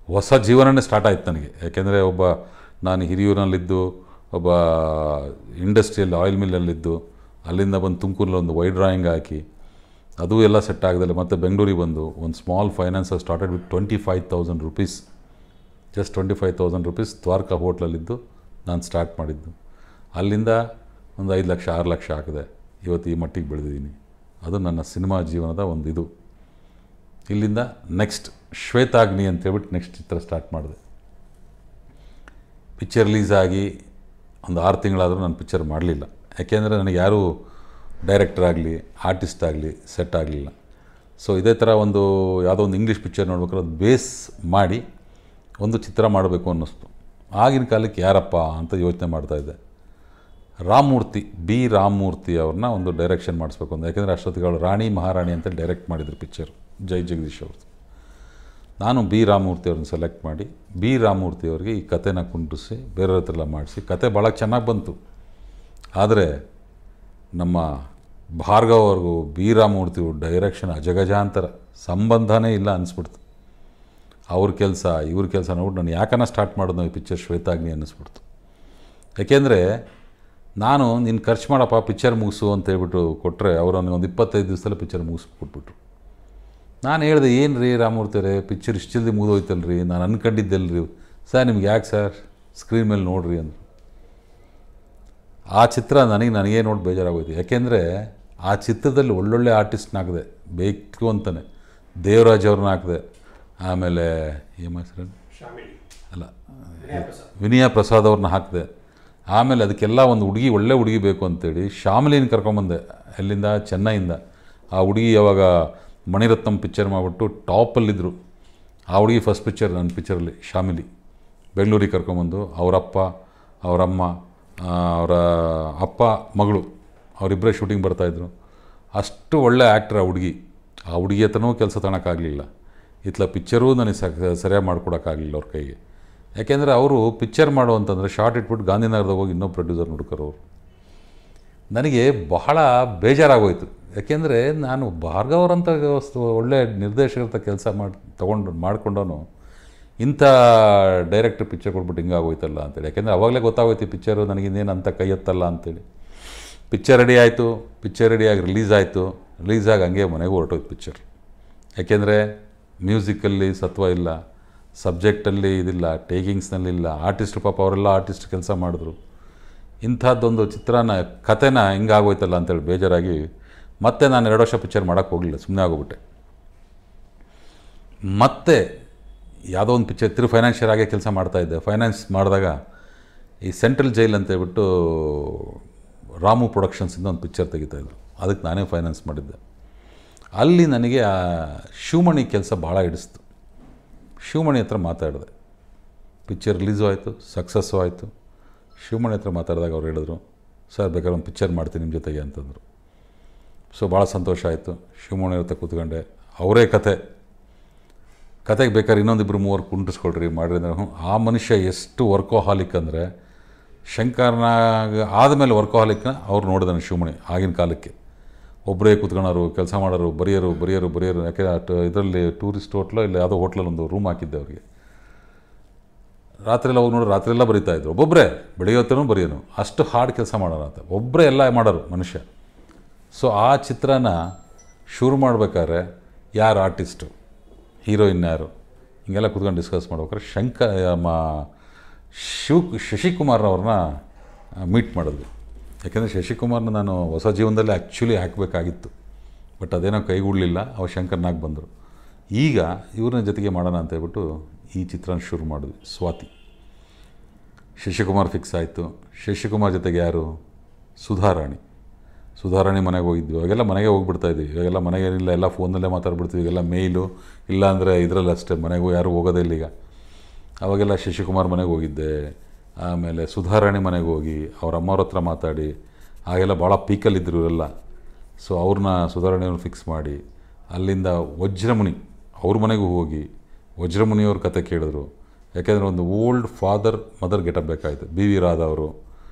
ಹೊಸ ಜೀವನನೇ ಸ್ಟಾರ್ಟ್ ಆಯ್ತು ನನಗೆ ಯಾಕೆಂದರೆ ಒಬ್ಬ ನಾನು ಹಿರಿಯೂರಿನಲ್ಲಿದ್ದು ಒಬ್ಬ ಇಂಡಸ್ಟ್ರಿಯಲ್ ಆಯಿಲ್ ಮಿಲ್ಲಲ್ಲಿದ್ದು ಅಲ್ಲಿಂದ ಬಂದು ತುಮಕೂರಲ್ಲಿ ಒಂದು ವೈಡ್ ಡ್ರಾಯಿಂಗ್ ಹಾಕಿ ಅದು ಎಲ್ಲ ಸೆಟ್ ಆಗದಲ್ಲ ಮತ್ತೆ ಬೆಂಗಳೂರಿಗೆ ಬಂದು ಒಂದು small finance started with twenty five thousand rupees just twenty five thousand rupees Dwaraka ಹೋಟ್ಲಲ್ಲಿದ್ದು ನಾನು ಸ್ಟಾರ್ಟ್ ಮಾಡಿದ್ದು ಅಲ್ಲಿಂದ ಒಂದು ಐದು ಲಕ್ಷ ಆರು ಲಕ್ಷ ಹಾಕಿದೆ ಇವತ್ತು ಈ ಮಟ್ಟಿಗೆ ಬೆಳೆದಿದ್ದೀನಿ ಅದು ನನ್ನ ಸಿನಿಮಾ ಜೀವನದ ಒಂದು ಇದು ಇಲ್ಲಿಂದ ನೆಕ್ಸ್ಟ್ ಶ್ವೇತಾಗ್ನಿ ಅಂತ ಹೇಳ್ಬಿಟ್ಟು ನೆಕ್ಸ್ಟ್ ಚಿತ್ರ ಸ್ಟಾರ್ಟ್ ಮಾಡಿದೆ ಪಿಕ್ಚರ್ ರಿಲೀಸ್ ಆಗಿ ಒಂದು ಆರು ತಿಂಗಳಾದರೂ ನಾನು ಪಿಕ್ಚರ್ ಮಾಡಲಿಲ್ಲ ಯಾಕೆಂದರೆ ನನಗೆ ಯಾರೂ ಡೈರೆಕ್ಟರ್ ಆಗಲಿ ಆರ್ಟಿಸ್ಟ್ ಆಗಲಿ ಸೆಟ್ ಆಗಲಿಲ್ಲ ಸೊ ಇದೇ ಥರ ಒಂದು ಯಾವುದೋ ಒಂದು ಇಂಗ್ಲೀಷ್ ಪಿಕ್ಚರ್ ನೋಡ್ಬೇಕಾದ್ರೆ ಅದು ಬೇಸ್ ಮಾಡಿ ಒಂದು ಚಿತ್ರ ಮಾಡಬೇಕು ಅನ್ನಿಸ್ತು ಆಗಿನ ಕಾಲಕ್ಕೆ ಯಾರಪ್ಪ ಅಂತ ಯೋಚನೆ ಮಾಡ್ತಾಯಿದ್ದೆ ರಾಮಮೂರ್ತಿ ಬಿ ರಾಮಮೂರ್ತಿ ಅವ್ರನ್ನ ಒಂದು ಡೈರೆಕ್ಷನ್ ಮಾಡಿಸ್ಬೇಕು ಅಂತ ಯಾಕೆಂದರೆ ಅಷ್ಟೊತ್ತಿಗೆ ಅವಳು ರಾಣಿ ಮಹಾರಾಣಿ ಅಂತ ಡೈರೆಕ್ಟ್ ಮಾಡಿದ್ರು ಪಿಕ್ಚರ್ ಜೈ ಜಗದೀಶ್ ಅವ್ರದ್ದು ನಾನು ಬಿ ರಾಮಮೂರ್ತಿ ಅವ್ರನ್ನ ಸೆಲೆಕ್ಟ್ ಮಾಡಿ ಬಿ ರಾಮಮೂರ್ತಿ ಅವ್ರಿಗೆ ಈ ಕತೆನ ಕುಂಡಿಸಿ ಬೇರೆಯವ್ರ ಹತ್ರ ಎಲ್ಲ ಮಾಡಿಸಿ ಕತೆ ಭಾಳ ಚೆನ್ನಾಗಿ ಬಂತು ಆದರೆ ನಮ್ಮ ಭಾರ್ಗವ್ ಅವ್ರಿಗೂ ಬಿ ರಾಮಮೂರ್ತಿ ಡೈರೆಕ್ಷನ್ ಅಜಗಜಾಂತರ ಸಂಬಂಧನೇ ಇಲ್ಲ ಅನಿಸ್ಬಿಡ್ತು ಅವ್ರ ಕೆಲಸ ಇವ್ರ ಕೆಲಸ ನೋಡ್ಬಿಟ್ಟು ನಾನು ಯಾಕನ್ನ ಸ್ಟಾರ್ಟ್ ಮಾಡೋದು ಈ ಪಿಕ್ಚರ್ ಶ್ವೇತಾಗ್ನಿ ಅನ್ನಿಸ್ಬಿಡ್ತು ಯಾಕೆಂದರೆ ನಾನು ನೀನು ಖರ್ಚು ಮಾಡಪ್ಪ ಪಿಕ್ಚರ್ ಮುಗಿಸು ಅಂತ ಹೇಳ್ಬಿಟ್ಟು ಕೊಟ್ಟರೆ ಅವರು ನನಗೆ ಒಂದು ಇಪ್ಪತ್ತೈದು ದಿವಸದಲ್ಲಿ ಪಿಕ್ಚರ್ ಮುಗಿಸ್ಕೊಟ್ಬಿಟ್ರು ನಾನು ಹೇಳಿದೆ ಏನು ರೀ ರಾಮಮೂರ್ತಿ ಅವರೇ ಪಿಕ್ಚರ್ ಇಷ್ಟು ಜಲ್ದಿ ಮುಗಿದೋಯ್ತಲ್ಲ ರೀ ನಾನು ಅನ್ಕೊಂಡಿದ್ದೆಲ್ಲ ರೀ ಸರ್ ನಿಮ್ಗೆ ಯಾಕೆ ಸರ್ ಸ್ಕ್ರೀನ್ ಮೇಲೆ ನೋಡ್ರಿ ಅಂದರು ಆ ಚಿತ್ರ ನನಗೆ ನನಗೇ ನೋಡಿ ಬೇಜಾರಾಗೋಯ್ತು ಯಾಕೆಂದರೆ ಆ ಚಿತ್ರದಲ್ಲಿ ಒಳ್ಳೊಳ್ಳೆ ಆರ್ಟಿಸ್ಟ್ನ ಹಾಕಿದೆ ಬೇಕು ಅಂತಲೇ ದೇವರಾಜ್ ಅವ್ರನ್ನ ಹಾಕಿದೆ ಆಮೇಲೆ ಏನು ಹೆಸರು ಅಲ್ಲ ವಿನಯ ಪ್ರಸಾದ್ ಅವ್ರನ್ನ ಹಾಕಿದೆ ಆಮೇಲೆ ಅದಕ್ಕೆಲ್ಲ ಒಂದು ಹುಡುಗಿ ಒಳ್ಳೆ ಹುಡುಗಿ ಬೇಕು ಅಂತೇಳಿ ಶ್ಯಾಮಲಿನ ಕರ್ಕೊಂಬಂದೆ ಎಲ್ಲಿಂದ ಚೆನ್ನೈಯಿಂದ ಆ ಹುಡುಗಿ ಯಾವಾಗ ಮಣಿರತ್ನಂ ಪಿಕ್ಚರ್ ಮಾಡಿಬಿಟ್ಟು ಟಾಪಲ್ಲಿದ್ದರು ಆ ಹುಡುಗಿ ಫಸ್ಟ್ ಪಿಕ್ಚರ್ ನನ್ನ ಪಿಕ್ಚರಲ್ಲಿ ಶ್ಯಾಮಿಲಿ ಬೆಂಗಳೂರಿಗೆ ಕರ್ಕೊಂಬಂದು ಅವರಪ್ಪ ಅವರಮ್ಮ ಅವರ ಅಪ್ಪ ಮಗಳು ಅವರಿಬ್ಬರೇ ಶೂಟಿಂಗ್ ಬರ್ತಾಯಿದ್ರು ಅಷ್ಟು ಒಳ್ಳೆ ಆ್ಯಕ್ಟ್ರ್ ಆ ಹುಡುಗಿ ಆ ಹುಡುಗಿ ಹತ್ರನೂ ಕೆಲಸ ತಗೊಳಕ್ಕಾಗಲಿಲ್ಲ ಇತ್ಲ ಪಿಕ್ಚರೂ ನನಗೆ ಸರಿಯಾಗಿ ಮಾಡ್ಕೊಡೋಕ್ಕಾಗಲಿಲ್ಲ ಅವ್ರ ಕೈಗೆ ಯಾಕೆಂದರೆ ಅವರು ಪಿಕ್ಚರ್ ಮಾಡು ಅಂತಂದರೆ ಶಾರ್ಟ್ ಇಟ್ಬಿಟ್ಟು ಗಾಂಧಿನಗರದಾಗ ಹೋಗಿ ಇನ್ನೊಬ್ಬ ಪ್ರೊಡ್ಯೂಸರ್ ಹುಡುಕರು ಅವರು ನನಗೆ ಬಹಳ ಬೇಜಾರಾಗೋಯ್ತು ಯಾಕೆಂದರೆ ನಾನು ಭಾರ್ಗವರಂಥ ವಸ್ತು ಒಳ್ಳೆ ನಿರ್ದೇಶಕರ ಕೆಲಸ ಮಾಡಿ ತೊಗೊಂಡು ಮಾಡ್ಕೊಂಡವನು ಇಂಥ ಡೈರೆಕ್ಟರ್ ಪಿಕ್ಚರ್ ಕೊಟ್ಬಿಟ್ಟು ಹಿಂಗಾಗೋಯ್ತಲ್ಲ ಅಂತೇಳಿ ಯಾಕೆಂದರೆ ಅವಾಗಲೇ ಗೊತ್ತಾಗೋಯ್ತು ಈ ಪಿಕ್ಚರು ನನಗಿನ್ನೇನು ಅಂತ ಕೈ ಎತ್ತಲ್ಲ ಅಂತೇಳಿ ಪಿಕ್ಚರ್ ರೆಡಿ ಆಯಿತು ಪಿಕ್ಚರ್ ರೆಡಿಯಾಗಿ ರಿಲೀಸ್ ಆಯಿತು ರಿಲೀಸ್ ಆಗಿ ಹಂಗೆ ಮನೆಗೆ ಹೊರಟೋಯ್ತು ಪಿಕ್ಚರ್ ಯಾಕೆಂದರೆ ಮ್ಯೂಸಿಕಲ್ಲಿ ಸತ್ವ ಇಲ್ಲ ಸಬ್ಜೆಕ್ಟಲ್ಲಿ ಇದಿಲ್ಲ ಟೇಕಿಂಗ್ಸ್ನಲ್ಲಿ ಇಲ್ಲ ಆರ್ಟಿಸ್ಟ್ ಪಾಪ ಅವರೆಲ್ಲ ಆರ್ಟಿಸ್ಟ್ ಕೆಲಸ ಮಾಡಿದ್ರು ಇಂಥದ್ದೊಂದು ಚಿತ್ರನ ಕತೆನ ಹಿಂಗಾಗೋಯ್ತಲ್ಲ ಅಂತೇಳಿ ಬೇಜಾರಾಗಿ ಮತ್ತೆ ನಾನು ಎರಡು ವರ್ಷ ಪಿಕ್ಚರ್ ಮಾಡೋಕ್ಕೆ ಹೋಗಲಿಲ್ಲ ಸುಮ್ಮನೆ ಆಗೋಗ್ಬಿಟ್ಟೆ ಮತ್ತೆ ಯಾವುದೋ ಒಂದು ಪಿಕ್ಚರ್ ತಿರು ಫೈನಾನ್ಷಿಯರ್ ಆಗೇ ಕೆಲಸ ಮಾಡ್ತಾಯಿದ್ದೆ ಫೈನಾನ್ಸ್ ಮಾಡಿದಾಗ ಈ ಸೆಂಟ್ರಲ್ ಜೈಲ್ ಅಂತ ಹೇಳ್ಬಿಟ್ಟು ರಾಮು ಪ್ರೊಡಕ್ಷನ್ಸಿಂದ ಒಂದು ಪಿಕ್ಚರ್ ತೆಗಿತಾಯಿದ್ರು ಅದಕ್ಕೆ ನಾನೇ ಫೈನಾನ್ಸ್ ಮಾಡಿದ್ದೆ ಅಲ್ಲಿ ನನಗೆ ಆ ಶಿವಮಣಿ ಕೆಲಸ ಭಾಳ ಹಿಡಿಸ್ತು ಶಿವಮಣಿ ಹತ್ರ ಮಾತಾಡಿದೆ ಪಿಕ್ಚರ್ ರಿಲೀಸು ಆಯಿತು ಸಕ್ಸಸ್ಸು ಆಯಿತು ಶಿವಮಣಿ ಹತ್ರ ಮಾತಾಡಿದಾಗ ಅವ್ರು ಹೇಳಿದ್ರು ಸರ್ ಬೇಕಾದ್ರೆ ಒಂದು ಪಿಕ್ಚರ್ ಮಾಡ್ತೀನಿ ನಿಮ್ಮ ಜೊತೆಗೆ ಅಂತಂದರು ಸೊ ಭಾಳ ಸಂತೋಷ ಆಯಿತು ಶಿವಮಣಿ ಹತ್ರ ಕೂತ್ಕೊಂಡೆ ಅವರೇ ಕತೆ ಕತೆಗೆ ಬೇಕಾದ್ರೆ ಇನ್ನೊಂದಿಬ್ಬರು ಮೂವರು ಕುಂಟಿಸ್ಕೊಳ್ರಿ ಮಾಡಿರಿ ಅಂದ್ರೆ ಹ್ಞೂ ಆ ಮನುಷ್ಯ ಎಷ್ಟು ವರ್ಕೋಹಾಲಿಕ್ ಅಂದರೆ ಶಂಕರ್ನಾಗ ಆದಮೇಲೆ ವರ್ಕೋಹಾಲಿಕ್ನ ಅವ್ರು ನೋಡಿದಾನೆ ಶಿವಮಣಿ ಆಗಿನ ಕಾಲಕ್ಕೆ ಒಬ್ಬರೇ ಕೂತ್ಕೊಳ್ಳೋರು ಕೆಲಸ ಮಾಡೋರು ಬರೆಯೋರು ಬರೆಯೋರು ಬರೆಯೋರು ಯಾಕೆ ಇದರಲ್ಲಿ ಟೂರಿಸ್ಟ್ ಹೋಟ್ಲೋ ಇಲ್ಲ ಯಾವುದೋ ಹೋಟ್ಲಲ್ಲಿ ಒಂದು ರೂಮ್ ಹಾಕಿದ್ದೆ ಅವ್ರಿಗೆ ರಾತ್ರಿ ಎಲ್ಲ ಹೋಗಿ ನೋಡಿ ರಾತ್ರಿ ಎಲ್ಲ ಬರೀತಾ ಇದ್ರು ಒಬ್ಬೊಬ್ಬರೇ ಬೆಳಿಗ್ಗೆ ಹೊತ್ತನೂ ಬರೆಯೋನು ಅಷ್ಟು ಹಾರ್ಡ್ ಕೆಲಸ ಮಾಡೋಣ ಅಂತ ಒಬ್ಬರೇ ಎಲ್ಲ ಮಾಡೋರು ಮನುಷ್ಯ ಸೊ ಆ ಚಿತ್ರನ ಶುರು ಮಾಡ್ಬೇಕಾದ್ರೆ ಯಾರು ಆರ್ಟಿಸ್ಟು ಹೀರೋಯಿನ್ ಯಾರು ಹಿಂಗೆಲ್ಲ ಕೂತ್ಕೊಂಡು ಡಿಸ್ಕಸ್ ಮಾಡ್ಬೇಕಾದ್ರೆ ಶಂಕರ್ ಮ ಶಿವ್ ಶಶಿಕುಮಾರ್ ಅವ್ರನ್ನ ಮೀಟ್ ಮಾಡಿದ್ವಿ ಯಾಕೆಂದರೆ ಶಶಿಕುಮಾರ್ನ ನಾನು ಹೊಸ ಜೀವನದಲ್ಲಿ ಆ್ಯಕ್ಚುಲಿ ಹಾಕಬೇಕಾಗಿತ್ತು ಬಟ್ ಅದೇನೋ ಕೈಗೂಡಲಿಲ್ಲ ಅವ್ರು ಶಂಕರ್ನಾಗ್ ಬಂದರು ಈಗ ಇವ್ರನ್ನ ಜೊತೆಗೆ ಮಾಡೋಣ ಅಂತ ಹೇಳ್ಬಿಟ್ಟು ಈ ಚಿತ್ರನ ಶುರು ಮಾಡಿದ್ವಿ ಸ್ವಾತಿ ಶಶಿಕುಮಾರ್ ಫಿಕ್ಸ್ ಆಯಿತು ಶಶಿಕುಮಾರ್ ಜೊತೆಗೆ ಯಾರು ಸುಧಾರಾಣಿ ಸುಧಾರಾಣಿ ಮನೆಗೆ ಹೋಗಿದ್ವಿ ಇವಾಗೆಲ್ಲ ಮನೆಗೆ ಹೋಗ್ಬಿಡ್ತಾ ಇದ್ವಿ ಇವಾಗೆಲ್ಲ ಮನೆಗೇನಿಲ್ಲ ಎಲ್ಲ ಫೋನಲ್ಲೇ ಮಾತಾಡ್ಬಿಡ್ತೀವಿ ಈಗೆಲ್ಲ ಮೇಯ್ಲು ಇಲ್ಲಾಂದರೆ ಇದರಲ್ಲಿ ಅಷ್ಟೇ ಮನೆಗೂ ಯಾರೂ ಹೋಗೋದೇ ಇಲ್ಲ ಈಗ ಅವಾಗೆಲ್ಲ ಶಶಿಕುಮಾರ್ ಮನೆಗೆ ಹೋಗಿದ್ದೆ ಆಮೇಲೆ ಸುಧಾರಾಣಿ ಮನೆಗೆ ಹೋಗಿ ಅವ್ರ ಅಮ್ಮವ್ರ ಹತ್ರ ಮಾತಾಡಿ ಆಗೆಲ್ಲ ಭಾಳ ಪೀಕಲ್ಲಿದ್ದರು ಇವರೆಲ್ಲ ಸೊ ಅವ್ರನ್ನ ಸುಧಾರಾಣಿಯವ್ರನ್ನ ಫಿಕ್ಸ್ ಮಾಡಿ ಅಲ್ಲಿಂದ ವಜ್ರಮುನಿ ಅವ್ರ ಮನೆಗೂ ಹೋಗಿ ವಜ್ರಮುನಿಯವ್ರ ಕತೆ ಕೇಳಿದ್ರು ಯಾಕೆಂದರೆ ಒಂದು ಓಲ್ಡ್ ಫಾದರ್ ಮದರ್ ಗೆಟಪ್ ಬೇಕಾಯಿತು ಬಿ ವಿ ರಾಧ ಅವರು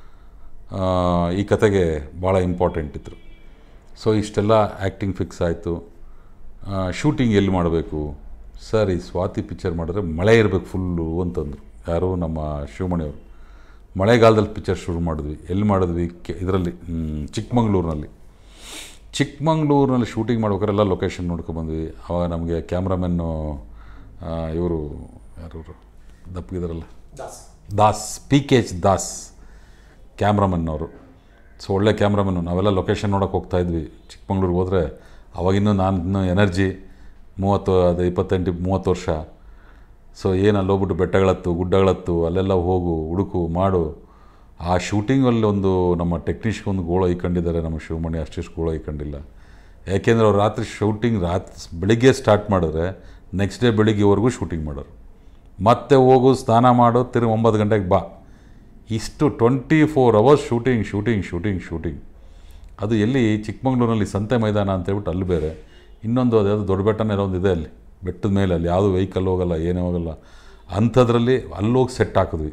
ಈ ಕತೆಗೆ ಭಾಳ ಇಂಪಾರ್ಟೆಂಟ್ ಇದ್ದರು ಸೊ ಇಷ್ಟೆಲ್ಲ ಆ್ಯಕ್ಟಿಂಗ್ ಫಿಕ್ಸ್ ಆಯಿತು ಶೂಟಿಂಗ್ ಎಲ್ಲಿ ಮಾಡಬೇಕು ಸರ್ ಈ ಸ್ವಾತಿ ಪಿಕ್ಚರ್ ಮಾಡಿದ್ರೆ ಮಳೆ ಇರಬೇಕು ಫುಲ್ಲು ಅಂತಂದರು ಯಾರು ನಮ್ಮ ಶಿವಮಣಿಯವರು ಮಳೆಗಾಲದಲ್ಲಿ ಪಿಕ್ಚರ್ ಶುರು ಮಾಡಿದ್ವಿ ಎಲ್ಲಿ ಮಾಡಿದ್ವಿ ಕೆ ಇದರಲ್ಲಿ ಚಿಕ್ಕಮಂಗ್ಳೂರಿನಲ್ಲಿ ಚಿಕ್ಕಮಂಗ್ಳೂರಿನಲ್ಲಿ ಶೂಟಿಂಗ್ ಮಾಡ್ಬೇಕಾದ್ರೆ ಎಲ್ಲ ಲೊಕೇಶನ್ ನೋಡ್ಕೊಬಂದ್ವಿ ಆವಾಗ ನಮಗೆ ಕ್ಯಾಮ್ರಾಮನ್ನು ಇವರು ಯಾರು ದಪ್ಪಗಿದಾರಲ್ಲ Das Das P K H Das cameraman ಅವರು ಸೊ ಒಳ್ಳೆ ಕ್ಯಾಮ್ರಾಮನ್ನು ನಾವೆಲ್ಲ ಲೊಕೇಶನ್ ನೋಡೋಕೆ ಹೋಗ್ತಾ ಇದ್ವಿ ಚಿಕ್ಕಮಂಗ್ಳೂರಿಗೆ ಹೋದರೆ ಅವಾಗಿನ್ನೂ ನಾನು ಇನ್ನೂ ಎನರ್ಜಿ ಮೂವತ್ತು ಅದು ಇಪ್ಪತ್ತೆಂಟು ಮೂವತ್ತು ವರ್ಷ ಸೊ ಏನು ಅಲ್ಲಿ ಹೋಗ್ಬಿಟ್ಟು ಬೆಟ್ಟಗಳತ್ತು ಗುಡ್ಡಗಳತ್ತು ಅಲ್ಲೆಲ್ಲ ಹೋಗು ಹುಡುಕು ಮಾಡು ಆ ಶೂಟಿಂಗಲ್ಲಿ ಒಂದು ನಮ್ಮ ಟೆಕ್ನಿಷಿಯನ್ ಒಂದು ಗೋಳು ಇಕ್ಕೊಂಡಿದ್ದಾರೆ ನಮ್ಮ ಶಿವಮಣಿ ಅಷ್ಟಿಷ್ಟು ಗೋಳು ಇಕ್ಕೊಂಡಿಲ್ಲ ಯಾಕೆಂದರೆ ಅವ್ರು ರಾತ್ರಿ ಶೂಟಿಂಗ್ ರಾತ್ರಿ ಬೆಳಿಗ್ಗೆ ಸ್ಟಾರ್ಟ್ ಮಾಡಿದ್ರೆ ನೆಕ್ಸ್ಟ್ ಡೇ ಬೆಳಿಗ್ಗೆವರೆಗೂ ಶೂಟಿಂಗ್ ಮಾಡೋರು ಮತ್ತೆ ಹೋಗು ಸ್ನಾನ ಮಾಡು ತಿರುಗಿ ಒಂಬತ್ತು ಗಂಟೆಗೆ ಬಾ ಇಷ್ಟು twenty four hours shooting shooting shooting shooting ಅದು ಎಲ್ಲಿ ಚಿಕ್ಕಮಂಗ್ಳೂರಲ್ಲಿ ಸಂತೆ ಮೈದಾನ ಅಂತ ಹೇಳ್ಬಿಟ್ಟು ಅಲ್ಲಿ ಬೇರೆ ಇನ್ನೊಂದು ಅದ್ಯಾವುದು ದೊಡ್ಡ ಬೆಟ್ಟನೇ ಒಂದು ಇದೆ ಅಲ್ಲಿ ಬೆಟ್ಟದ ಮೇಲೆ ಅಲ್ಲಿ ಯಾವುದು ವೆಹಿಕಲ್ ಹೋಗಲ್ಲ ಏನೇ ಹೋಗಲ್ಲ ಅಂಥದ್ರಲ್ಲಿ ಅಲ್ಲೋಗಿ ಸೆಟ್ ಹಾಕಿದ್ವಿ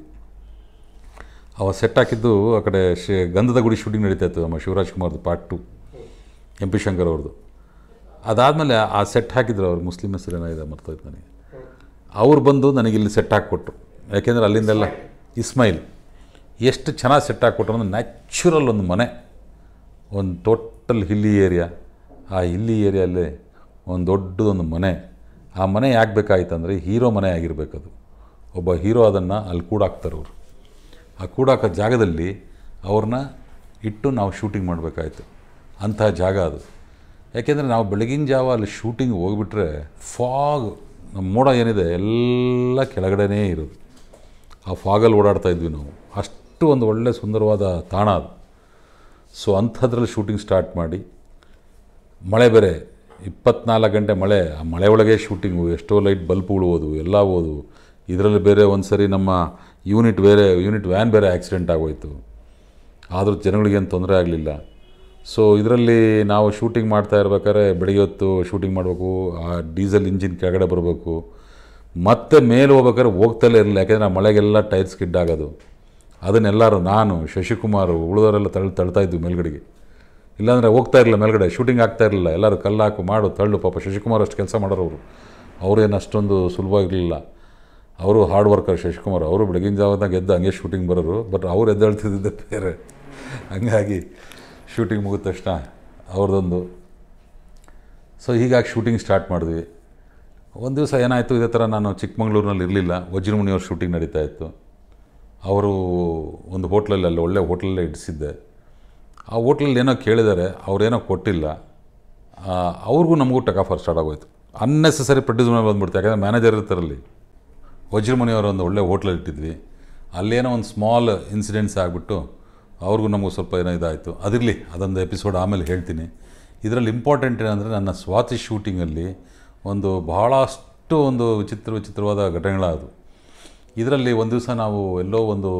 ಅವ ಸೆಟ್ ಹಾಕಿದ್ದು ಆ ಕಡೆ ಶೇ ಗಂಧದ ಗುಡಿ ಶೂಟಿಂಗ್ ನಡೀತಾ ಇತ್ತು ನಮ್ಮ ಶಿವರಾಜ್ ಕುಮಾರ್ದು part two M P Shankar ಅವ್ರದ್ದು ಅದಾದಮೇಲೆ ಆ ಸೆಟ್ ಹಾಕಿದ್ರು ಅವ್ರು ಮುಸ್ಲಿಂ ಹೆಸರು ಏನಾಗಿದೆ ಮರ್ತೋಯ್ತು ನನಗೆ ಅವ್ರು ಬಂದು ನನಗೆ ಇಲ್ಲಿ ಸೆಟ್ ಹಾಕ್ಕೊಟ್ರು ಯಾಕೆಂದರೆ ಅಲ್ಲಿಂದೆಲ್ಲ ಇಸ್ಮೈಲ್ ಎಷ್ಟು ಚೆನ್ನಾಗಿ ಸೆಟ್ ಹಾಕ್ಕೊಟ್ರು ಅಂದ್ರೆ ನ್ಯಾಚುರಲ್ ಒಂದು ಮನೆ ಒಂದು ಟೋಟಲ್ ಹಿಲ್ಲಿ ಏರಿಯಾ ಆ ಹಿಲ್ಲಿ ಏರಿಯಲ್ಲಿ ಒಂದು ದೊಡ್ಡದೊಂದು ಮನೆ ಆ ಮನೆ ಯಾಕೆ ಬೇಕಾಯ್ತಂದರೆ ಹೀರೋ ಮನೆ ಆಗಿರಬೇಕದು ಒಬ್ಬ ಹೀರೋ ಅದನ್ನು ಅಲ್ಲಿ ಕೂಡಾಕ್ತಾರೆ ಅವರು ಆ ಕೂಡಾಕೋ ಜಾಗದಲ್ಲಿ ಅವ್ರನ್ನ ಇಟ್ಟು ನಾವು ಶೂಟಿಂಗ್ ಮಾಡಬೇಕಾಯ್ತು ಅಂತಹ ಜಾಗ ಅದು ಯಾಕೆಂದರೆ ನಾವು ಬೆಳಗಿನ ಜಾವ ಅಲ್ಲಿ ಶೂಟಿಂಗ್ ಹೋಗ್ಬಿಟ್ರೆ ಫಾಗ್ ನಮ್ಮ ಮೋಡ ಏನಿದೆ ಎಲ್ಲ ಕೆಳಗಡೆನೇ ಇರೋದು ಆ ಫಾಗಲ್ಲಿ ಓಡಾಡ್ತಾ ಇದ್ವಿ ನಾವು ಅಷ್ಟು ಒಂದು ಒಳ್ಳೆ ಸುಂದರವಾದ ತಾಣ ಅದು ಸೊ ಅಂಥದ್ರಲ್ಲಿ ಶೂಟಿಂಗ್ ಸ್ಟಾರ್ಟ್ ಮಾಡಿ ಮಳೆ ಬೇರೆ ಇಪ್ಪತ್ನಾಲ್ಕು ಗಂಟೆ ಮಳೆ ಆ ಮಳೆ ಒಳಗೆ ಶೂಟಿಂಗು ಎಷ್ಟೋ ಲೈಟ್ ಬಲ್ಪ್ಗಳು ಹೋದವು ಎಲ್ಲ ಹೋದವು ಇದರಲ್ಲಿ ಬೇರೆ ಒಂದು ಸರಿ ನಮ್ಮ ಯೂನಿಟ್ ಬೇರೆ ಯೂನಿಟ್ ವ್ಯಾನ್ ಬೇರೆ ಆಕ್ಸಿಡೆಂಟ್ ಆಗೋಯ್ತು ಆದರೂ ಜನಗಳಿಗೇನು ತೊಂದರೆ ಆಗಲಿಲ್ಲ ಸೊ ಇದರಲ್ಲಿ ನಾವು ಶೂಟಿಂಗ್ ಮಾಡ್ತಾ ಇರ್ಬೇಕಾದ್ರೆ ಬೆಳಿಗ್ಗೆ ಹೊತ್ತು ಶೂಟಿಂಗ್ ಮಾಡಬೇಕು ಆ ಡೀಸೆಲ್ ಇಂಜಿನ್ ಕೆಳಗಡೆ ಬರಬೇಕು ಮತ್ತೆ ಮೇಲೆ ಹೋಗ್ಬೇಕಾದ್ರೆ ಹೋಗ್ತಲೇ ಇರಲಿಲ್ಲ ಯಾಕೆಂದರೆ ಆ ಮಳೆಗೆಲ್ಲ ಟೈರ್ ಸ್ಕಿಡ್ ಆಗೋದು ಅದನ್ನೆಲ್ಲರೂ ನಾನು ಶಶಿಕುಮಾರ್ ಉಳಿದವರೆಲ್ಲ ತಳ್ಳಿ ತಳ್ತಾ ಇದ್ವಿ ಮೇಲ್ಗಡೆಗೆ ಇಲ್ಲಾಂದರೆ ಹೋಗ್ತಾ ಇರಲಿಲ್ಲ ಮೇಲ್ಗಡೆ ಶೂಟಿಂಗ್ ಆಗ್ತಾ ಇರಲಿಲ್ಲ ಎಲ್ಲರೂ ಕಲ್ಲು ಹಾಕು ಮಾಡು ತಳ್ಳು ಪಾಪ ಶಶಿಕುಮಾರ್ ಅಷ್ಟು ಕೆಲಸ ಮಾಡೋರು ಅವರು ಅವರೇನು ಅಷ್ಟೊಂದು ಸುಲಭವಾಗಿರಲಿಲ್ಲ ಅವರು ಹಾರ್ಡ್ ವರ್ಕರ್ ಶಶಿಕುಮಾರ್ ಅವರು ಬೆಳಗಿನ ಜಾವದಾಗ ಎದ್ದು ಹಂಗೆ ಶೂಟಿಂಗ್ ಬರೋರು ಬಟ್ ಅವ್ರು ಎದ್ದೇಳ್ತಿದ್ದೆ ಬೇರೆ ಹಂಗಾಗಿ ಶೂಟಿಂಗ್ ಮುಗಿದ ತಕ್ಷಣ ಅವ್ರದ್ದೊಂದು ಸೊ ಹೀಗಾಗಿ ಶೂಟಿಂಗ್ ಸ್ಟಾರ್ಟ್ ಮಾಡಿದ್ವಿ ಒಂದು ದಿವಸ ಏನಾಯಿತು ಇದೇ ಥರ ನಾನು ಚಿಕ್ಕಮಂಗ್ಳೂರಿನಲ್ಲಿ ಇರಲಿಲ್ಲ ವಜ್ರಮುನಿಯವ್ರ ಶೂಟಿಂಗ್ ನಡೀತಾ ಇತ್ತು ಅವರು ಒಂದು ಹೋಟ್ಲಲ್ಲಿ ಅಲ್ಲಿ ಒಳ್ಳೆ ಹೋಟ್ಲಲ್ಲೇ ಇಡಿಸಿದ್ದೆ ಆ ಹೋಟ್ಲಲ್ಲಿ ಏನೋ ಕೇಳಿದ್ದಾರೆ ಅವ್ರೇನೋ ಕೊಟ್ಟಿಲ್ಲ ಆ, ಅವ್ರಿಗೂ ನಮಗೂ ಟಕ್ ಆಫರ್ ಸ್ಟಾರ್ಟ್ ಆಗೋಯ್ತು ಅನ್ನೆಸೆಸರಿ ಪ್ರೊಡ್ಯೂಸ್ ಮಾಡಿ ಬಂದ್ಬಿಡ್ತು ಯಾಕಂದರೆ ಮ್ಯಾನೇಜರ್ ಇರ್ತಾರಲ್ಲಿ ವಜ್ರಮುನಿಯವರು ಒಂದು ಒಳ್ಳೆ ಹೋಟ್ಲಲ್ಲಿ ಇಟ್ಟಿದ್ವಿ ಅಲ್ಲೇನೋ ಒಂದು ಸ್ಮಾಲ್ ಇನ್ಸಿಡೆಂಟ್ಸ್ ಆಗಿಬಿಟ್ಟು ಅವ್ರಿಗೂ ನಮಗೂ ಸ್ವಲ್ಪ ಏನೋ ಇದಾಯಿತು ಅದಿರಲಿ ಅದೊಂದು ಎಪಿಸೋಡ್ ಆಮೇಲೆ ಹೇಳ್ತೀನಿ ಇದರಲ್ಲಿ ಇಂಪಾರ್ಟೆಂಟ್ ಏನಂದರೆ ನನ್ನ ಸ್ವಾತಿ ಶೂಟಿಂಗಲ್ಲಿ ಒಂದು ಬಹಳಷ್ಟು ಒಂದು ವಿಚಿತ್ರ ವಿಚಿತ್ರವಾದ ಘಟನೆಗಳಾದವು ಇದರಲ್ಲಿ ಒಂದು ದಿವಸ ನಾವು ಎಲ್ಲೋ ಒಂದು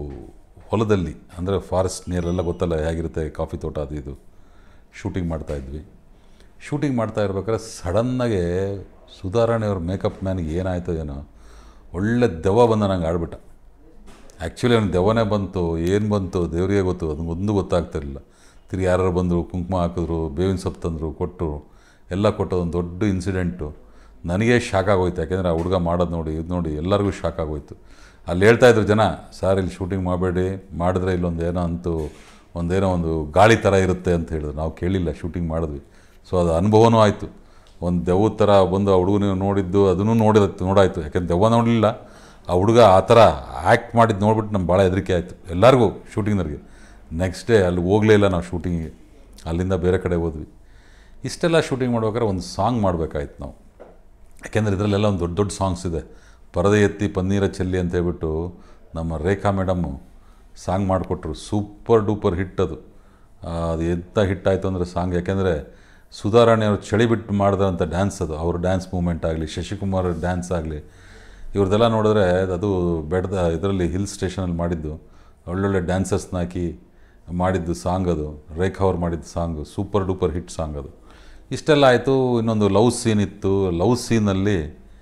ಹೊಲದಲ್ಲಿ ಅಂದರೆ ಫಾರೆಸ್ಟ್ ನೀರೆಲ್ಲ ಗೊತ್ತಲ್ಲ ಹೇಗಿರುತ್ತೆ ಕಾಫಿ ತೋಟ ಅದು ಇದು ಶೂಟಿಂಗ್ ಮಾಡ್ತಾಯಿದ್ವಿ ಶೂಟಿಂಗ್ ಮಾಡ್ತಾ ಇರ್ಬೇಕಾದ್ರೆ ಸಡನ್ನಾಗೆ ಸುಧಾರಣೆಯವ್ರ ಮೇಕಪ್ ಮ್ಯಾನ್ಗೆ ಏನಾಯಿತು ಏನೋ ಒಳ್ಳೆ ದೆವ್ವ ಬಂದ ನಂಗೆ ಆಡ್ಬಿಟ್ಟ ಆ್ಯಕ್ಚುಲಿ ಅವ್ನು ದೆವ್ವನೇ ಬಂತು ಏನು ಬಂತು ದೇವರಿಗೆ ಗೊತ್ತು ಅದು ಒಂದು ಗೊತ್ತಾಗ್ತಿರಲಿಲ್ಲ ತಿರ್ಗಿ ಯಾರು ಬಂದರು ಕುಂಕುಮ ಹಾಕಿದ್ರು ಬೇವಿನ ಸೊಪ್ಪು ತಂದರು ಕೊಟ್ಟರು ಎಲ್ಲ ಕೊಟ್ಟು ಒಂದು ದೊಡ್ಡ ಇನ್ಸಿಡೆಂಟು ನನಗೆ ಶಾಕ್ ಆಗೋಯ್ತು ಯಾಕೆಂದರೆ ಆ ಹುಡುಗ ಮಾಡೋದು ನೋಡಿ ಇದು ನೋಡಿ ಎಲ್ಲರಿಗೂ ಶಾಕ್ ಆಗೋಯ್ತು ಅಲ್ಲಿ ಹೇಳ್ತಾಯಿದ್ರು ಜನ ಸರ್ ಇಲ್ಲಿ ಶೂಟಿಂಗ್ ಮಾಡಬೇಡಿ ಮಾಡಿದ್ರೆ ಇಲ್ಲೊಂದು ಏನೋ ಅಂತೂ ಒಂದೇನೋ ಒಂದು ಗಾಳಿ ಥರ ಇರುತ್ತೆ ಅಂತ ಹೇಳಿದ್ರು ನಾವು ಕೇಳಿಲ್ಲ ಶೂಟಿಂಗ್ ಮಾಡಿದ್ವಿ ಸೊ ಅದು ಅನುಭವನೂ ಆಯಿತು ಒಂದು ದೆವ್ವದ ಥರ ಬಂದು ಆ ಹುಡುಗನ ನೋಡಿದ್ದು ಅದನ್ನು ನೋಡಿದ ನೋಡಾಯಿತು ಯಾಕೆಂದ್ರೆ ದೆವ್ವ ನೋಡಲಿಲ್ಲ ಆ ಹುಡುಗ ಆ ಥರ ಆ್ಯಕ್ಟ್ ಮಾಡಿದ್ದು ನೋಡ್ಬಿಟ್ಟು ನಮ್ಗೆ ಭಾಳ ಹೆದರಿಕೆ ಆಯಿತು ಎಲ್ಲರಿಗೂ ಶೂಟಿಂಗ್ನವ್ರಿಗೆ ನೆಕ್ಸ್ಟ್ ಡೇ ಅಲ್ಲಿ ಹೋಗಲೇ ಇಲ್ಲ ನಾವು ಶೂಟಿಂಗಿಗೆ ಅಲ್ಲಿಂದ ಬೇರೆ ಕಡೆ ಹೋದ್ವಿ ಇಷ್ಟೆಲ್ಲ ಶೂಟಿಂಗ್ ಮಾಡ್ಬೇಕಾದ್ರೆ ಒಂದು ಸಾಂಗ್ ಮಾಡಬೇಕಾಯ್ತು ನಾವು ಯಾಕೆಂದರೆ ಇದರಲ್ಲೆಲ್ಲ ಒಂದು ದೊಡ್ಡ ದೊಡ್ಡ ಸಾಂಗ್ಸ್ ಇದೆ ಪರದೆ ಎತ್ತಿ ಪನ್ನೀರ ಚೆಲ್ಲಿ ಅಂತ ಹೇಳ್ಬಿಟ್ಟು ನಮ್ಮ ರೇಖಾ ಮೇಡಮ್ಮು ಸಾಂಗ್ ಮಾಡಿಕೊಟ್ರು ಸೂಪರ್ ಡೂಪರ್ ಹಿಟ್ ಅದು ಆ, ಅದು ಎಂಥ ಹಿಟ್ ಆಯಿತು ಅಂದರೆ ಸಾಂಗ್ ಯಾಕೆಂದರೆ ಸುಧಾರಾಣಿ ಅವರು ಚಳಿ ಬಿಟ್ಟು ಮಾಡಿದಂಥ ಡ್ಯಾನ್ಸ್ ಅದು ಅವ್ರ ಡ್ಯಾನ್ಸ್ ಮೂಮೆಂಟ್ ಆಗಲಿ ಶಶಿಕುಮಾರ್ ಡ್ಯಾನ್ಸ್ ಆಗಲಿ ಇವ್ರದ್ದೆಲ್ಲ ನೋಡಿದ್ರೆ ಅದು ಬೆಟ್ಟದ ಇದರಲ್ಲಿ ಹಿಲ್ ಸ್ಟೇಷನಲ್ಲಿ ಮಾಡಿದ್ದು ಒಳ್ಳೊಳ್ಳೆ ಡ್ಯಾನ್ಸರ್ಸ್ನ ಹಾಕಿ ಮಾಡಿದ್ದು ಸಾಂಗ್ ಅದು ರೇಖಾ ಅವ್ರು ಮಾಡಿದ್ದು song super duper hit song ಅದು ಇಷ್ಟೆಲ್ಲ ಆಯಿತು ಇನ್ನೊಂದು ಲವ್ ಸೀನ್ ಇತ್ತು ಲವ್ ಸೀನಲ್ಲಿ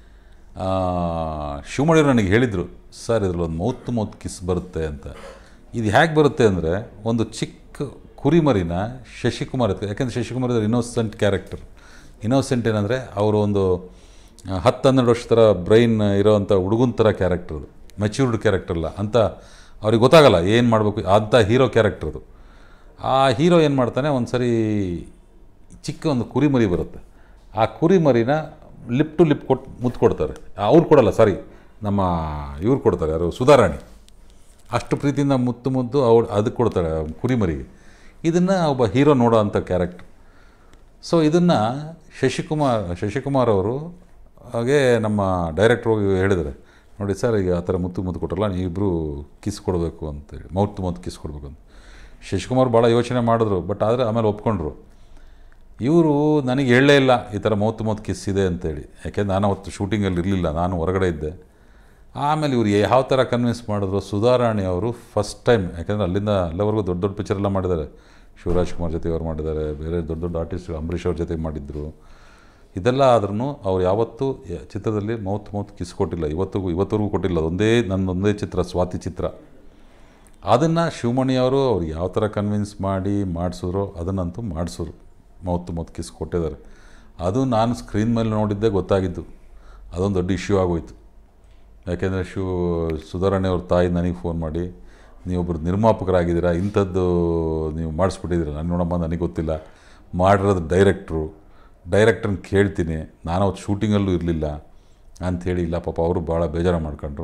ಶಿವಮೊಗ್ಗ ನನಗೆ ಹೇಳಿದರು ಸರ್ ಇದ್ರಲ್ಲಿ ಒಂದು ಮೌತ್ ಟು ಮೌತ್ ಕಿಸ್ ಬರುತ್ತೆ ಅಂತ ಇದು ಹೇಗೆ ಬರುತ್ತೆ ಅಂದರೆ ಒಂದು ಚಿಕ್ಕ ಕುರಿಮರಿನ ಶಶಿಕುಮಾರ್ ಎತ್ಕೊ ಯಾಕೆಂದರೆ ಶಶಿಕುಮಾರ್ ಇದ್ದಾರೆ ಇನ್ನೋಸೆಂಟ್ ಕ್ಯಾರೆಕ್ಟರ್ ಇನ್ನೋಸೆಂಟ್ ಏನಂದರೆ ಅವರು ಒಂದು ಆ, ಹತ್ತು ಹನ್ನೆರಡು ವರ್ಷ ಥರ ಬ್ರೈನ್ ಇರೋವಂಥ ಹುಡುಗನ ಥರ ಕ್ಯಾರೆಕ್ಟರ್ ಅದು ಮೆಚ್ಯೂರ್ಡ್ ಕ್ಯಾರೆಕ್ಟರ್ ಅಲ್ಲ ಅಂತ ಅವ್ರಿಗೆ ಗೊತ್ತಾಗಲ್ಲ ಏನು ಮಾಡಬೇಕು ಅಂಥ ಹೀರೋ ಕ್ಯಾರೆಕ್ಟರ್ ಅದು ಆ ಹೀರೋ ಏನು ಮಾಡ್ತಾನೆ ಒಂದು ಸರಿ ಚಿಕ್ಕ ಒಂದು ಕುರಿ ಮರಿ ಬರುತ್ತೆ ಆ ಕುರಿ ಮರಿನ ಲಿಪ್ ಟು ಲಿಪ್ ಕೊಟ್ಟು ಮುತ್ತು ಕೊಡ್ತಾರೆ ಅವ್ರು ಕೊಡಲ್ಲ ಸಾರಿ ನಮ್ಮ ಇವ್ರು ಕೊಡ್ತಾರೆ ಯಾರು ಸುಧಾರಾಣಿ ಅಷ್ಟು ಪ್ರೀತಿಯಿಂದ ಮುತ್ತು ಮುದ್ದು ಅವ್ರು ಅದಕ್ಕೆ ಕೊಡ್ತಾರೆ ಆ ಕುರಿ ಮರಿಗೆ ಇದನ್ನು ಒಬ್ಬ ಹೀರೋ ನೋಡೋ ಅಂಥ ಕ್ಯಾರೆಕ್ಟರ್ ಸೊ ಇದನ್ನು ಶಶಿಕುಮಾರ್ ಶಶಿಕುಮಾರ್ ಅವರು ಹಾಗೆ ನಮ್ಮ ಡೈರೆಕ್ಟ್ರ್ ಹೋಗಿ ಹೇಳಿದ್ದಾರೆ ನೋಡಿ ಸರ್ ಈಗ ಆ ಥರ ಮುತ್ತು ಮುತ್ತು ಕೊಟ್ಟರಲ್ಲ ನೀವಿಬ್ಬರು ಕಿಸ್ ಕೊಡಬೇಕು ಅಂತೇಳಿ ಮೌತ್ ಟು ಮೌತ್ ಕಿಸ್ ಕೊಡಬೇಕು ಅಂತ ಶಶಿಕುಮಾರ್ ಭಾಳ ಯೋಚನೆ ಮಾಡಿದ್ರು ಬಟ್ ಆದರೆ ಆಮೇಲೆ ಒಪ್ಕೊಂಡ್ರು ಇವರು ನನಗೆ ಹೇಳಲೇ ಇಲ್ಲ ಈ ಥರ ಮೌತ್ ಮೌತ್ ಕಿಸ್ ಇದೆ ಅಂತೇಳಿ ಯಾಕೆಂದ್ರೆ ನಾನು ಅವತ್ತು ಶೂಟಿಂಗಲ್ಲಿ ಇರಲಿಲ್ಲ ನಾನು ಹೊರಗಡೆ ಇದ್ದೆ ಆಮೇಲೆ ಇವ್ರು ಯಾವ ಥರ ಕನ್ವಿನ್ಸ್ ಮಾಡಿದ್ರು ಸುಧಾರಾಣಿ ಅವರು ಫಸ್ಟ್ ಟೈಮ್ ಯಾಕೆಂದರೆ ಅಲ್ಲಿಂದ ಅಲ್ಲಿವರೆಗೂ ದೊಡ್ಡ ದೊಡ್ಡ ಪಿಕ್ಚರ್ ಎಲ್ಲ ಮಾಡಿದ್ದಾರೆ ಶಿವರಾಜ್ ಕುಮಾರ್ ಜೊತೆ ಅವ್ರು ಮಾಡಿದ್ದಾರೆ ಬೇರೆ ದೊಡ್ಡ ದೊಡ್ಡ ಆರ್ಟಿಸ್ಟ್ ಅಂಬರೀಷ್ ಅವ್ರ ಜೊತೆ ಮಾಡಿದ್ರು ಇದೆಲ್ಲ ಆದ್ರೂ ಅವ್ರು ಯಾವತ್ತೂ ಯ- ಚಿತ್ರದಲ್ಲಿ ಮೌತ್ ಮೌತ್ ಕಿಸ್ ಕೊಟ್ಟಿಲ್ಲ ಇವತ್ತಿಗೂ ಇವತ್ತವರೆಗೂ ಕೊಟ್ಟಿಲ್ಲ ಅದೊಂದೇ ನನ್ನೊಂದೇ ಚಿತ್ರ ಸ್ವಾತಿ ಚಿತ್ರ ಅದನ್ನು ಶಿವಮಣಿ ಅವರು ಅವ್ರು ಯಾವ ಥರ ಕನ್ವಿನ್ಸ್ ಮಾಡಿ ಮಾಡಿಸಿದ್ರು ಅದನ್ನಂತೂ ಮಾಡಿಸಿದ್ರು ಮೌತ್ ಮೌತ್ ಕಿಸ್ ಕೊಟ್ಟಿದ್ದಾರೆ ಅದು ನಾನು ಸ್ಕ್ರೀನ್ ಮೇಲೆ ನೋಡಿದ್ದೇ ಗೊತ್ತಾಗಿದ್ದು ಅದೊಂದು ದೊಡ್ಡ ಇಶ್ಯೂ ಆಗೋಯ್ತು ಯಾಕೆಂದರೆ ಶಿವ ಸುಧಾರಣೆ ಅವ್ರ ತಾಯಿ ನನಗೆ ಫೋನ್ ಮಾಡಿ ನೀವೊಬ್ಬರು ನಿರ್ಮಾಪಕರಾಗಿದ್ದೀರಾ ಇಂಥದ್ದು ನೀವು ಮಾಡಿಸ್ಬಿಟ್ಟಿದ್ದೀರಾ ನಾನು ನೋಡಮ್ಮ ನನಗೆ ಗೊತ್ತಿಲ್ಲ ಮಾಡಿರೋದು ಡೈರೆಕ್ಟ್ರು ಡೈರೆಕ್ಟ್ರನ್ನ ಕೇಳ್ತೀನಿ ನಾನು ಅವತ್ತು ಶೂಟಿಂಗಲ್ಲೂ ಇರಲಿಲ್ಲ ಅಂಥೇಳಿ ಇಲ್ಲ ಪಾಪ ಅವರು ಭಾಳ ಬೇಜಾರು ಮಾಡ್ಕೊಂಡ್ರು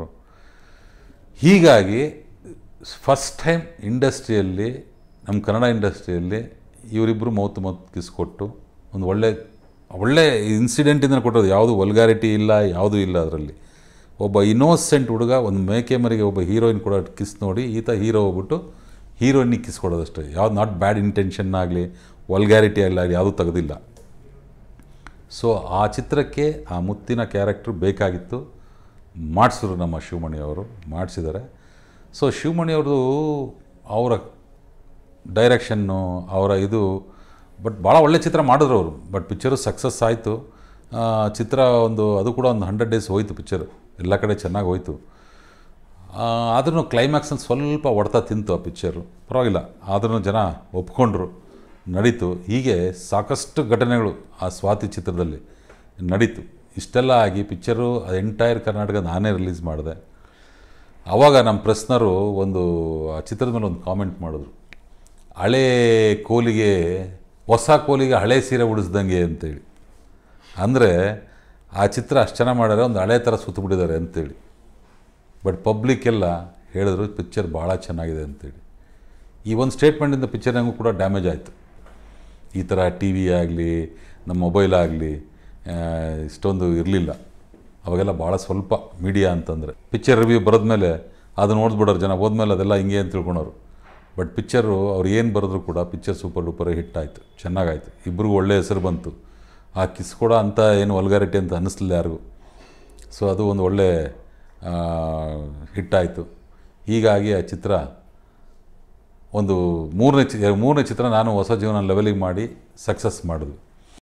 ಹೀಗಾಗಿ ಫಸ್ಟ್ ಟೈಮ್ ಇಂಡಸ್ಟ್ರಿಯಲ್ಲಿ ನಮ್ಮ ಕನ್ನಡ ಇಂಡಸ್ಟ್ರಿಯಲ್ಲಿ ಇವರಿಬ್ಬರು ಮೌತ್ ಮೌತ್ ಕಿಸ್ ಕೊಟ್ಟು ಒಂದು ಒಳ್ಳೆ ಒಳ್ಳೆ ಇನ್ಸಿಡೆಂಟಿಂದ ಕೊಟ್ಟೋದು ಯಾವುದು ವಲ್ಗಾರಿಟಿ ಇಲ್ಲ ಯಾವುದೂ ಇಲ್ಲ ಅದರಲ್ಲಿ ಒಬ್ಬ ಇನ್ನೋಸೆಂಟ್ ಹುಡುಗ ಒಂದು ಮೇಕೆ ಮರಿಗೆ ಒಬ್ಬ ಹೀರೋಯಿನ್ ಕೊಡೋ ಕಿಸ್ ನೋಡಿ ಈತ ಹೀರೋ ಹೋಗ್ಬಿಟ್ಟು ಹೀರೋಯಿನಿಗೆ ಕಿಸ್ ಕೊಡೋದಷ್ಟೇ ಯಾವ್ದು ನಾಟ್ ಬ್ಯಾಡ್ ಇಂಟೆನ್ಷನ್ ಆಗಲಿ ವಲ್ಗ್ಯಾರಿಟಿ ಆಗಲಿ ಯಾವುದೂ ತೆಗೆದಿಲ್ಲ ಸೊ ಆ ಚಿತ್ರಕ್ಕೆ ಆ ಮುತ್ತಿನ ಕ್ಯಾರೆಕ್ಟ್ರ್ ಬೇಕಾಗಿತ್ತು ಮಾಡಿಸಿದ್ರು ನಮ್ಮ ಶಿವಮಣಿ ಅವರು ಮಾಡಿಸಿದ್ದಾರೆ ಸೊ ಶಿವಮಣಿ ಅವ್ರದ್ದು ಅವರ ಡೈರೆಕ್ಷನ್ನು ಅವರ ಇದು ಬಟ್ ಭಾಳ ಒಳ್ಳೆ ಚಿತ್ರ ಮಾಡಿದ್ರು ಅವರು ಬಟ್ ಪಿಕ್ಚರು ಸಕ್ಸಸ್ ಆಯಿತು ಚಿತ್ರ ಒಂದು ಅದು ಕೂಡ ಒಂದು ಹಂಡ್ರೆಡ್ ಡೇಸ್ ಹೋಯಿತು ಪಿಕ್ಚರು ಎಲ್ಲ ಕಡೆ ಚೆನ್ನಾಗಿ ಹೋಯಿತು ಆದ್ರೂ ಕ್ಲೈಮ್ಯಾಕ್ಸಲ್ಲಿ ಸ್ವಲ್ಪ ಹೊಡೆತ ತಿಂತು ಆ ಪಿಕ್ಚರು ಪರವಾಗಿಲ್ಲ ಆದ್ರೂ ಜನ ಒಪ್ಕೊಂಡ್ರು ನಡೀತು ಹೀಗೆ ಸಾಕಷ್ಟು ಘಟನೆಗಳು ಆ ಸ್ವಾತಿ ಚಿತ್ರದಲ್ಲಿ ನಡೀತು ಇಷ್ಟೆಲ್ಲ ಆಗಿ ಪಿಕ್ಚರು ಎಂಟೈರ್ ಕರ್ನಾಟಕ ನಾನೇ ರಿಲೀಸ್ ಮಾಡಿದೆ ಆವಾಗ ನಮ್ಮ ಪ್ರೆಸ್ನರು ಒಂದು ಆ ಚಿತ್ರದ ಮೇಲೆ ಒಂದು ಕಾಮೆಂಟ್ ಮಾಡಿದ್ರು ಹಳೇ ಕೋಲಿಗೆ ಹೊಸ ಕೋಲಿಗೆ ಹಳೆ ಸೀರೆ ಉಡಿಸ್ದಂಗೆ ಅಂತೇಳಿ ಅಂದರೆ ಆ ಚಿತ್ರ ಅಷ್ಟು ಚೆನ್ನಾಗಿ ಮಾಡ್ಯಾರೆ ಒಂದು ಹಳೆ ಥರ ಸುತ್ತಬಿಟ್ಟಿದ್ದಾರೆ ಅಂತೇಳಿ ಬಟ್ ಪಬ್ಲಿಕ್ ಎಲ್ಲ ಹೇಳಿದ್ರು ಪಿಕ್ಚರ್ ಭಾಳ ಚೆನ್ನಾಗಿದೆ ಅಂತೇಳಿ ಈ ಒಂದು ಸ್ಟೇಟ್ಮೆಂಟಿಂದ ಪಿಕ್ಚರ್ ನಂಗೂ ಕೂಡ ಡ್ಯಾಮೇಜ್ ಆಯಿತು ಈ ಥರ ಟಿ ವಿ ಆಗಲಿ ನಮ್ಮ ಮೊಬೈಲ್ ಆಗಲಿ ಇಷ್ಟೊಂದು ಇರಲಿಲ್ಲ ಅವಾಗೆಲ್ಲ ಭಾಳ ಸ್ವಲ್ಪ ಮೀಡಿಯಾ ಅಂತಂದರೆ ಪಿಕ್ಚರ್ ರಿವ್ಯೂ ಬರೆದ್ಮೇಲೆ ಅದು ನೋಡ್ಬಿಡೋರು ಜನ ಹೋದ್ಮೇಲೆ ಅದೆಲ್ಲ ಹಿಂಗೆ ಅಂತ ತಿಳ್ಕೊಳೋರು ಬಟ್ ಪಿಕ್ಚರು ಅವ್ರು ಏನು ಬರೆದ್ರು ಕೂಡ ಪಿಕ್ಚರ್ ಸೂಪರ್ ಡೂಪರ್ ಹಿಟ್ ಆಯಿತು ಚೆನ್ನಾಗಾಯಿತು ಇಬ್ರಿಗೂ ಒಳ್ಳೆ ಹೆಸರು ಬಂತು ಆ ಕಿಸ್ ಕೂಡ ಅಂತ ಏನು ವಲ್ಗಾರಿಟಿ ಅಂತ ಅನ್ನಿಸ್ಲಿಲ್ಲ ಯಾರಿಗೂ ಸೊ ಅದು ಒಂದು ಒಳ್ಳೆ ಹಿಟ್ಟಾಯಿತು ಹೀಗಾಗಿ ಆ ಚಿತ್ರ ಒಂದು ಮೂರನೇ ಚಿ ಮೂರನೇ ಚಿತ್ರ ನಾನು ಹೊಸ ಜೀವನ ಲೆವೆಲಿಗೆ ಮಾಡಿ ಸಕ್ಸಸ್ ಮಾಡಿದ್ವಿ